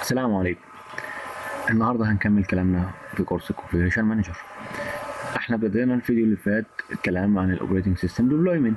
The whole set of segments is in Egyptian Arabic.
السلام عليكم النهارده هنكمل كلامنا في كورس الكونفيجريشن مانجر احنا بدأنا الفيديو اللي فات الكلام عن الاوبريتنج سيستم ديبلويمنت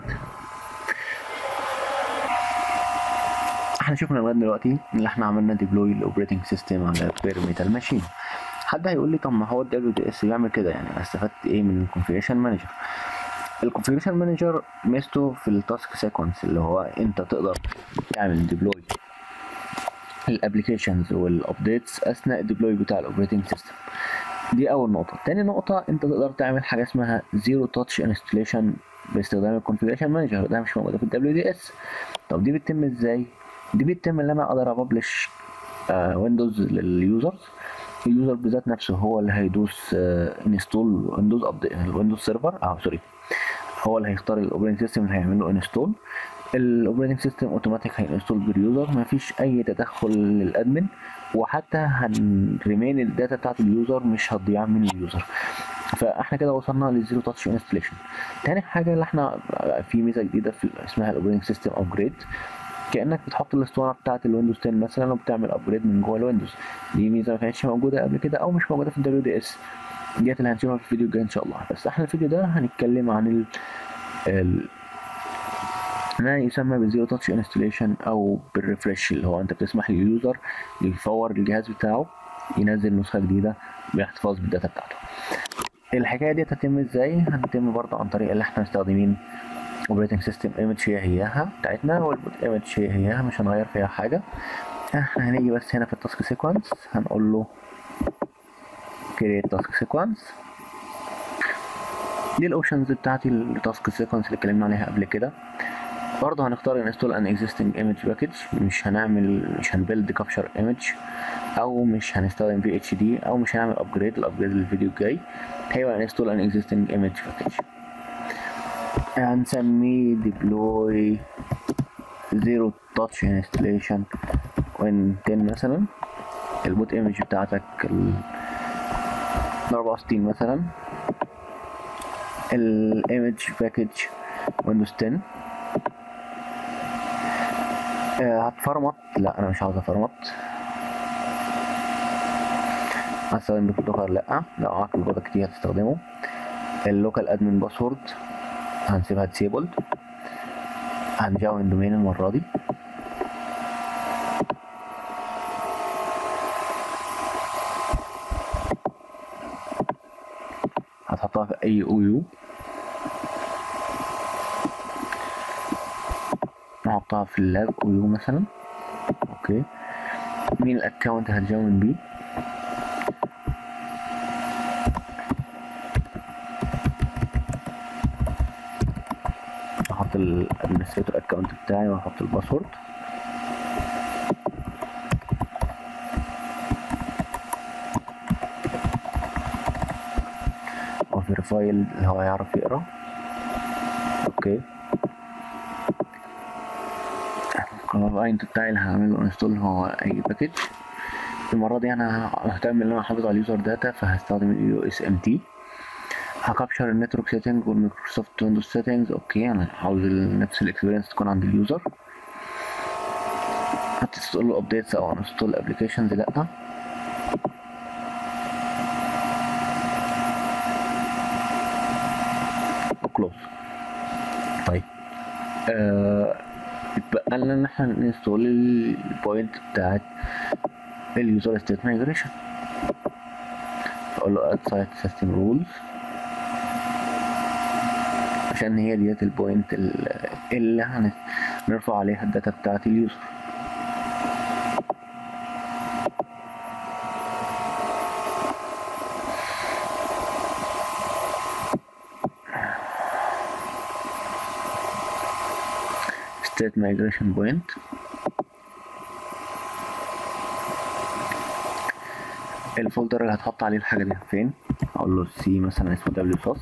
احنا شفنا لغايه دلوقتي ان احنا عملنا ديبلوي الاوبريتنج سيستم على بير ميتال ماشين حد هيقول لي طب ما هو الدبليو دي اس بيعمل كده يعني انا استفدت ايه من الكونفيجريشن مانجر الكونفيجريشن مانجر ميزته في التاسك سيكونس اللي هو انت تقدر تعمل ديبلوي الابلكيشنز والابديتس اثناء الديبلوي بتاع الاوبريتنج سيستم دي اول نقطه تاني نقطه انت تقدر تعمل حاجه اسمها زيرو تاتش انستليشن باستخدام الكونفيجريشن مانجر ده مش موجوده في الدبليو دي اس طب دي بتتم ازاي دي بتتم ان انا اقدر ابلش ويندوز لليوزرز اليوزر بذات نفسه هو اللي هيدوس انستول ويندوز الويندوز سيرفر اه سوري هو اللي هيختار الاوبريتنج سيستم اللي هيعمل له انستول الاوبريتنج سيستم اوتوماتيك هينستول باليوزر مفيش اي تدخل للادمن وحتى هنريمين الداتا بتاعت اليوزر مش هتضيع من اليوزر فاحنا كده وصلنا للزيرو تاتش انستليشن تاني حاجه اللي احنا في ميزه جديده في اسمها الاوبريتنج سيستم ابجريد كانك بتحط الاسطوانه بتاعت الويندوز 10 مثلا وبتعمل ابجريد من جوه الويندوز دي ميزه ما كانتش موجوده قبل كده او مش موجوده في الدبليو دي اس ديت اللي هنشوفها في الفيديو الجاي ان شاء الله بس احنا الفيديو ده هنتكلم عن ال, ال... ما يسمى بالزيرو تاتش انستليشن او بالريفرش اللي هو انت بتسمح لليوزر يفور الجهاز بتاعه ينزل نسخه جديده باحتفاظ بالداتا بتاعته الحكايه دي هتتم ازاي هتتم برضه عن طريق اللي احنا مستخدمين اوبريتنج سيستم ايمج هي هياها بتاعتنا والبوت ايمج هي هياها مش هنغير فيها حاجه احنا هنيجي بس هنا في التاسك سيكونس هنقول له create task sequence دي الاوبشنز بتاعتي التاسك سيكونس اللي اتكلمنا عليها قبل كده برضه هنختار install an existing image package مش هنعمل مش هنبيلد كابشر ايمج او مش هنستخدم في اتش دي او مش هنعمل ابجريد الابجريد للفيديو الجاي هيبقى install an existing image package هنسميه deploy zero touch installation وين 10 مثلا البوت ايمج بتاعتك ال 64 مثلا الايمج باكج ويندوز 10 أه هتفرمط لا انا مش عاوز افرمط هستخدم دوكر لا لو معاك البوكر كتير هتستخدمه اللوكال ادمن باسورد هنسيبها ديسيبلد هنجاوب دومين المره دي هتحطها في اي او يو نحطها في اللاب او يو مثلا اوكي مين الاكونت هتجاوب بيه احط الادمنستريتور اكونت بتاعي واحط الباسورد وفيريفاي اللي هو يعرف يقرا اوكي الكلاينت بتاعي اللي هعمله انستول هو اي باكج المره دي انا مهتم ان انا احافظ على اليوزر داتا فهستخدم اليو اس ام تي هكابشر النتورك سيتنج والمايكروسوفت ويندوز سيتنجز اوكي انا عاوز نفس الاكسبيرينس تكون عند اليوزر هتستول له ابديتس او انستول ابلكيشنز لا وكلوز طيب آه اتبقى لنا ان احنا ننستول البوينت بتاعت اليوزر ستيت مايجريشن اقول له اد سايت سيستم رولز عشان هي ديت البوينت اللي هنرفع عليها الداتا بتاعت اليوزر state migration point الفولدر اللي هتحط عليه الحاجة دي فين اقول له سي مثلا اسمه دبليو صوص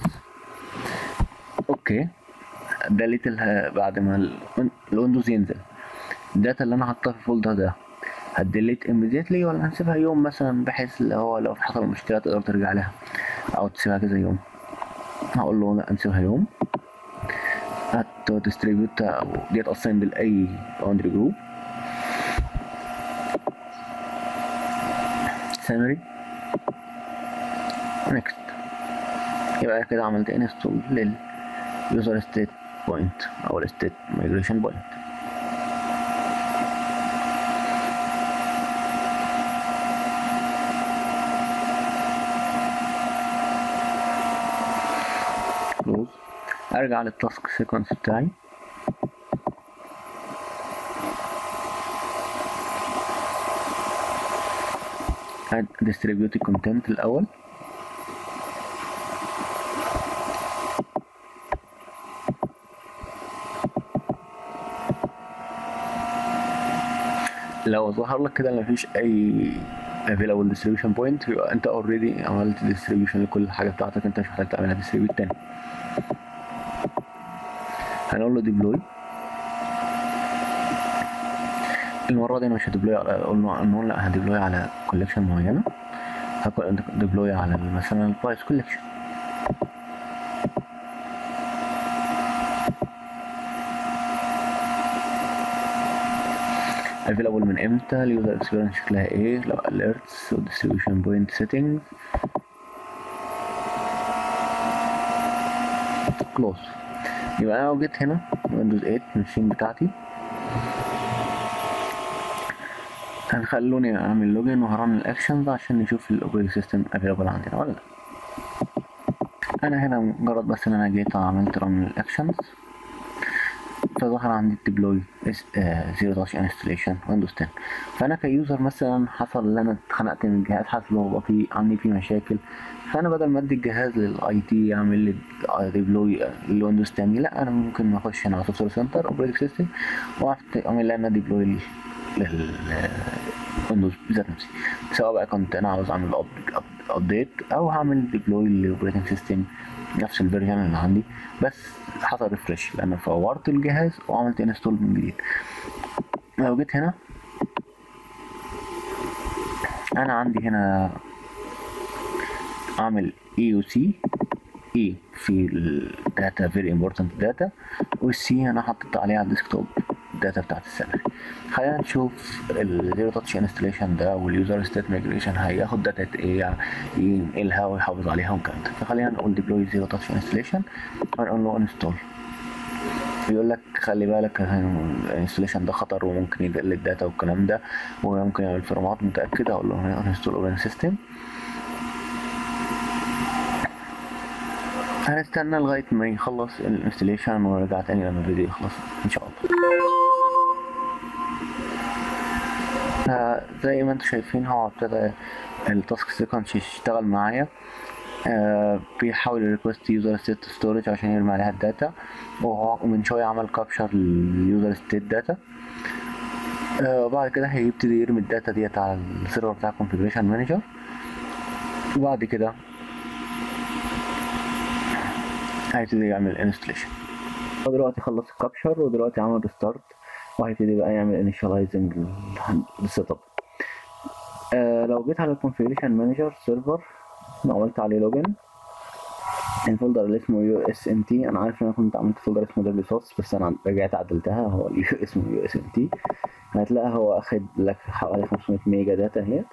اوكي دليت بعد ما الويندوز ينزل الداتا اللي انا حاطها في الفولدر ده هتديليت immediately ولا هنسيبها يوم مثلا بحيث اللي هو لو حصل مشكلة تقدر ترجع لها او تسيبها كذا يوم هقول له لا نسيبها يوم هت ديستريبيوت او ديت اساين بالاي باوندري جروب summary next يبقى كده عملت انستول لل user state point او ال state migration point close ارجع للتاسك سيكونس بتاعي add distributed content الاول لو ظهر لك كده ان مفيش اي available distribution point يبقى انت already عملت distribution لكل حاجه بتاعتك انت مش محتاج تعملها distribute تاني هنقول له deploy المرة دي انا مش هديبلوي على قلنا نقول لا هديبلوي على كولكشن معينة هكون ديبلوي على مثلا البايس كولكشن available من امتى اليوزر اكسبيرينس شكلها ايه لو alerts و distribution point settings close يبقى انا لو جيت هنا ويندوز 8 الماشين بتاعتي هنخلوني اعمل لوجن وهرن الاكشنز عشان نشوف الاوبريتنج سيستم افيلابل عندنا ولا لا انا هنا مجرد بس ان انا جيت عملت رن الاكشنز فظهر عندي الديبلوي زيرو داش انستليشن ويندوز 10 فانا كيوزر مثلا حصل ان انا اتخنقت من الجهاز حصل هو في عندي فيه مشاكل فانا بدل ما ادي الجهاز للاي تي يعمل لي ديبلوي لويندوز تاني لا انا ممكن اخش هنا على سوفت وير سنتر اوبريتنج سيستم واعمل لي انا ديبلوي للويندوز ذات نفسي سواء بقى كنت انا عاوز اعمل ابديت او هعمل ديبلوي للاوبريتنج سيستم نفس الفيرجن اللي عندي بس حصل ريفرش لان فورت الجهاز وعملت انستول من جديد لو جيت هنا انا عندي هنا اعمل اي او سي اي في الداتا فيري امبورتنت داتا والسي انا حطيت عليها على الديسكتوب الداتا بتاعت السنه خلينا نشوف الزيرو تاتش انستليشن ده واليوزر ستيت ميجريشن هياخد داتا ايه ينقلها ويحافظ عليها والكلام ده فخلينا نقول ديبلوي زيرو تاتش انستليشن ونقول له انستول بيقول لك خلي بالك الانستليشن ده خطر وممكن يقل الداتا والكلام ده وممكن يعمل فريمات متاكد اقول له انستول اوبن سيستم هنستنى لغاية ما يخلص الانستليشن ونرجع تاني لما الفيديو يخلص ان شاء الله زي ما انتم شايفين هو ابتدى التاسك سيكونس يشتغل معايا آه بيحاول ريكوست يوزر ستيت ستورج عشان يرمي عليها الداتا وهو من شوية عمل كابشر لليوزر ستيت داتا آه وبعد كده هيبتدي يرمي الداتا ديت على السيرفر بتاع configuration مانجر وبعد كده هيبتدي يعمل انستليشن هو دلوقتي خلص الكابشر ودلوقتي عمل ريستارت وهيبتدي بقى يعمل انيشاليزنج للسيت اب آه لو جيت على الكونفيجريشن مانجر سيرفر وعملت عليه لوجن الفولدر اللي اسمه يو اس ام تي انا عارف ان انا كنت عملت فولدر اسمه دبليو سوس بس انا رجعت عدلتها هو اليو اسمه يو اس ام تي هتلاقي هو اخد لك حوالي 500 ميجا داتا اهيت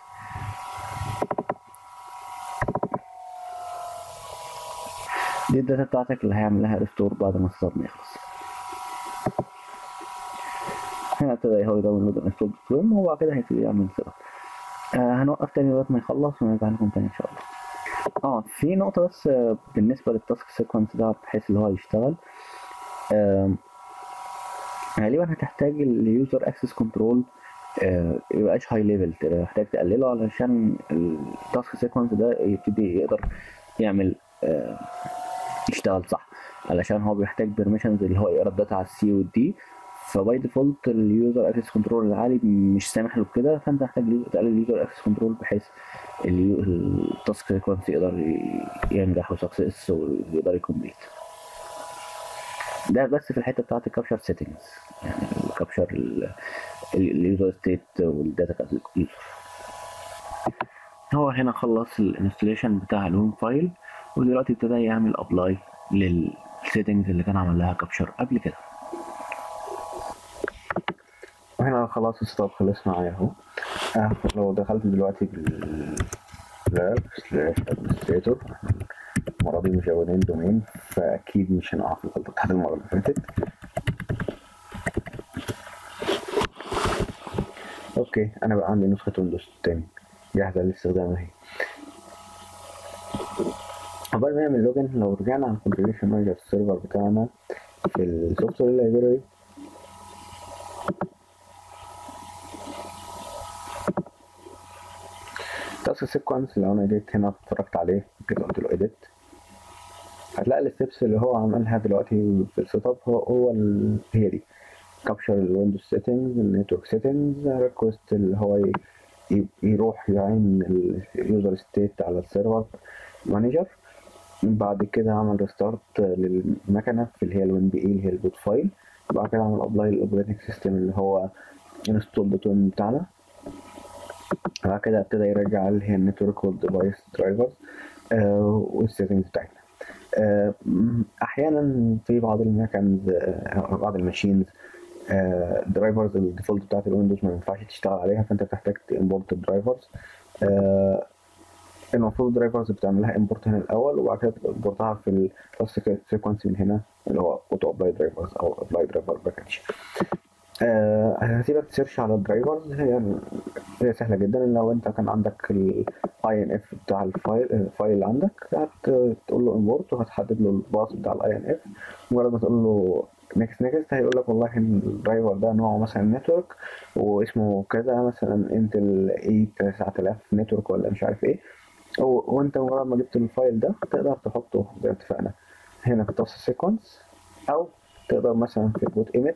دي الداتا بتاعتك اللي هيعمل لها ريستور بعد ما السطر ما يخلص هنا ابتدى هو يداونلود انستول دوت وبعد كده هيبتدي يعمل سيت آه هنوقف تاني لغايه ما يخلص ونرجع لكم تاني ان شاء الله اه في نقطة بس آه بالنسبة للتاسك سيكونس ده بحيث اللي هو يشتغل آه غالبا هتحتاج اليوزر اكسس كنترول ميبقاش هاي ليفل محتاج تقلله علشان التاسك سيكونس ده يبتدي يقدر يعمل آه يشتغل صح علشان هو بيحتاج بيرميشنز اللي هو يقرا الداتا على السي والدي فباي ديفولت اليوزر اكسس كنترول العالي مش سامح له بكده فانت محتاج تقلل اليوزر اكسس كنترول بحيث التاسك سيكونس يقدر ينجح وسكسس ويقدر يكمبليت ده بس في الحته بتاعت الكابشر سيتنجز يعني الكابشر اليوزر ستيت والداتا بتاعت اليوزر هو هنا خلص الانستليشن بتاع الهوم فايل ودلوقتي ابتدى يعمل ابلاي للسيتنجز اللي كان عمل لها كابشر قبل كده وهنا خلاص الستاب خلص معايا اهو آه لو دخلت دلوقتي بال لاب سلاش ادمنستريتور المرة دي مزودين دومين فأكيد مش هنقع في الغلطة بتاعت المرة اللي فاتت اوكي انا بقى عندي نسخة ويندوز تاني جاهزة للاستخدام اهي قبل ما نعمل لوجن لو رجعنا على الكونفيجريشن مانجر السيرفر بتاعنا في السوفت وير لايبراري تاسك سيكونس لو انا جيت هنا اتفرجت عليه كده قلت له اديت هتلاقي الستبس اللي هو عملها دلوقتي في السيت اب هو هو ال... هي دي كابشر الويندوز سيتنجز النتورك سيتنجز ريكوست اللي هو ي... ي... يروح يعين اليوزر ستيت على السيرفر مانجر بعد كده عمل ريستارت للمكنه في اللي هي الوين بي اي اللي هي البوت فايل بعد كده عمل ابلاي للاوبريتنج سيستم اللي هو انستول دوت بتاعنا بعد كده ابتدى يرجع اللي هي النتورك والديفايس درايفرز والسيتنجز بتاعتنا آه احيانا في بعض المكنز آه بعض الماشينز درايفرز الديفولت بتاعت الويندوز ما ينفعش تشتغل عليها فانت بتحتاج تمبورت الدرايفرز آه المفروض الدرايفرز بتعمل لها امبورت هنا الاول وبعد كده تمبورتها في التاسك سيكونس من هنا اللي هو اوتو ابلاي درايفرز او ابلاي درايفر باكج آه هسيبك تسيرش على الدرايفرز هي هي سهله جدا لو انت كان عندك الاي ان اف بتاع الفايل الفايل اللي عندك هتقول له امبورت وهتحدد له الباص بتاع الاي ان اف مجرد ما تقول له نيكست نيكست هيقول لك والله الدرايفر ده نوعه مثلا نتورك واسمه كذا مثلا انتل اي 9000 نتورك ولا مش عارف ايه وانت مجرد ما جبت الفايل ده تقدر تحطه زي ما اتفقنا هنا في التاسك سيكونس او تقدر مثلا في البوت ايمج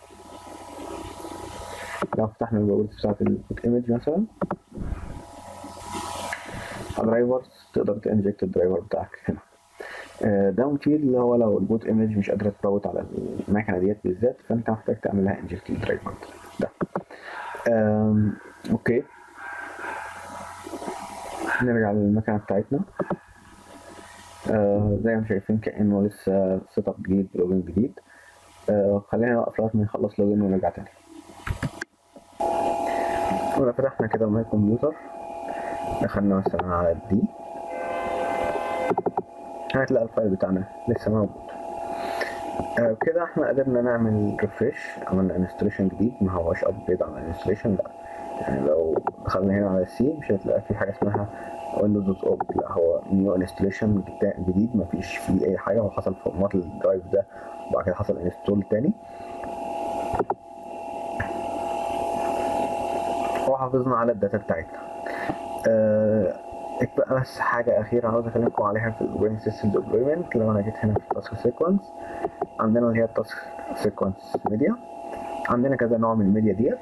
لو فتحنا البروبرتيز بتاعت البوت ايمج مثلا درايفرز تقدر تنجكت الدرايفر بتاعك هنا داون فيد اللي هو لو البوت ايمج مش قادره تبوت على المكنه ديت بالذات فانت محتاج تعمل لها انجكت للدرايفر ده اوكي نرجع للمكنه بتاعتنا آه زي ما شايفين كانه لسه سيت اب جديد لوجن جديد آه خلينا نوقف لغايه ما نخلص لوجن ونرجع تاني ولو فتحنا كده الماي كمبيوتر دخلنا مثلا على الدي هتلاقي الفايل بتاعنا لسه موجود آه كده احنا قدرنا نعمل ريفريش عملنا انستليشن جديد ما هوش ابديت على الانستليشن لا يعني لو دخلنا هنا على السي مش هتلاقي في حاجه اسمها ويندوز دوت اوب لا هو نيو انستليشن جديد ما فيش فيه اي حاجه هو حصل فورمات الدرايف ده وبعد كده حصل انستول تاني وحافظنا على الداتا بتاعتنا آه بقى بس حاجة أخيرة عاوز أكلمكم عليها في الأوبريتنج سيستم ديبلويمنت لو أنا جيت هنا في التاسك سيكونس عندنا اللي هي التاسك سيكونس ميديا عندنا كذا نوع من الميديا ديت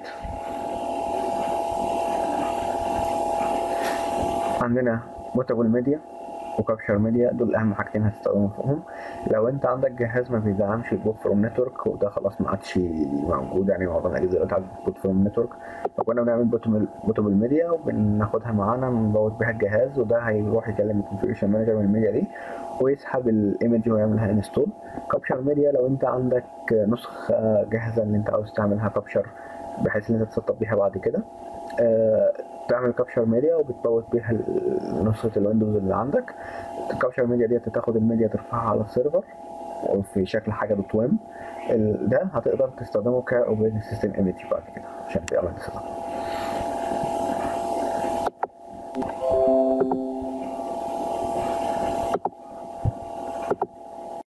عندنا بوتابل ميديا وكابشر ميديا دول اهم حاجتين هتستخدمهم فيهم لو انت عندك جهاز ما بيدعمش البوت فروم نتورك وده خلاص ما عادش موجود يعني معظم الاجهزه دلوقتي عندها بوت فروم نتورك فكنا بنعمل بوتابل ميديا وبناخدها معانا بنبوت بيها الجهاز وده هيروح يكلم الكونفيجريشن مانجر من الميديا دي ويسحب الايمج ويعملها انستول كابشر ميديا لو انت عندك نسخه جاهزه اللي انت عاوز تعملها كابشر بحيث ان انت تسطب بيها بعد كده أه تعمل كابشر ميديا وبتبوت بيها نسخة الويندوز اللي عندك الكابشر ميديا دي تاخد الميديا ترفعها على السيرفر في شكل حاجة دوت ويم ده هتقدر تستخدمه كاوبريتنج سيستم ايمج بعد كده عشان تعمل